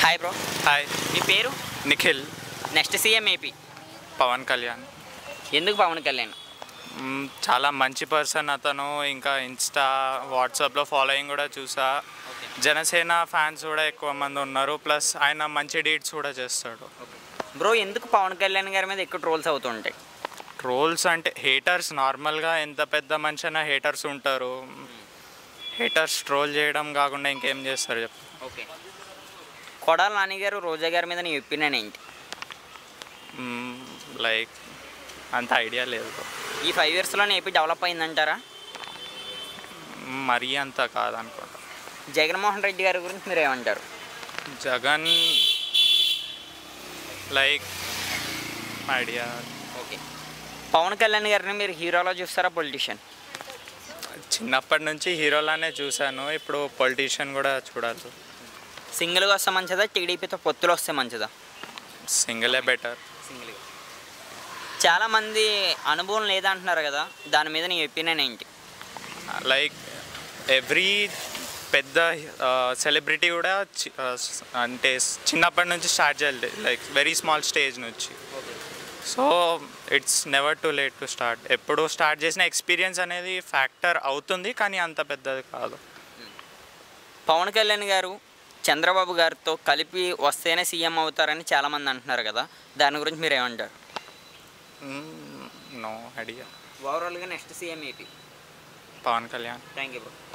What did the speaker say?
hi bro hi మీ పేరు Nikhil next CM AP Pawan Kalyan ఎందుకు పవన్ కళ్యాణ్ మ్మ్, చాలా మంచి పర్సన్ అతను ఇంకా ఇన్స్టా వాట్సాప్లో ఫాలోయింగ్ కూడా చూసా జనసేన ఫ్యాన్స్ కూడా ఎక్కువ మంది ఉన్నారు ప్లస్ ఆయన మంచి డీట్స్ కూడా చేస్తాడు బ్రో ఎందుకు పవన్ కళ్యాణ్ గారి మీద ఎక్కువ ట్రోల్స్ అవుతుంటాయి ట్రోల్స్ అంటే హేటర్స్ నార్మల్గా ఎంత పెద్ద మనిషి అయినా హేటర్స్ ఉంటారు హేటర్స్ ట్రోల్ చేయడం కాకుండా ఇంకేం చేస్తారు చెప్పు ఓకే కొడాల నాని గారు రోజా గారి మీద నీ ఒపీనియన్ ఏంటి లైక్ అంత ఐడియా లేదు ఈ ఫైవ్ ఇయర్స్లోనే ఏపీ డెవలప్ అయిందంటారా మరీ అంత కాదనుకుంటా జగన్మోహన్ రెడ్డి గారి గురించి మీరు ఏమంటారు Jagan like idea okay Pawan Kalyan గారిని మీరు హీరోలో చూస్తారా పొలిటీషియన్ చిన్నప్పటి నుంచి హీరోలానే చూశాను ఇప్పుడు పొలిటీషియన్ కూడా చూడాలి సింగిల్గా వస్తే మంచిదా టీడీపీతో పొత్తులు వస్తే మంచిదా సింగిలే బెటర్ సింగిల్గా చాలామంది అనుభవం లేదంటున్నారు కదా దాని మీద నీ ఒపీనియన్ ఏంటి లైక్ ఎవ్రీ పెద్ద సెలబ్రిటీ కూడా చి- ఆ, స్- అంటే స్- చిన్నప్పటి నుంచి స్టార్ట్ చేయాలి లైక్ వెరీ స్మాల్ స్టేజ్ నుంచి so it's never too late to start ఎప్పుడు స్టార్ట్ చేసిన ఎక్స్పీరియన్స్ అనేది ఫ్యాక్టర్ అవుతుంది కానీ అంత పెద్దది కాదు పవన్ కళ్యాణ్ గారు చంద్రబాబు గారితో కలిపి వస్తేనే సీఎం అవుతారని చాలామంది అంటున్నారు కదా దాని గురించి మీరు ఏమంటారు నో ఐడియా ఓవరాల్గా next CM AP Pawan Kalyan thank you bro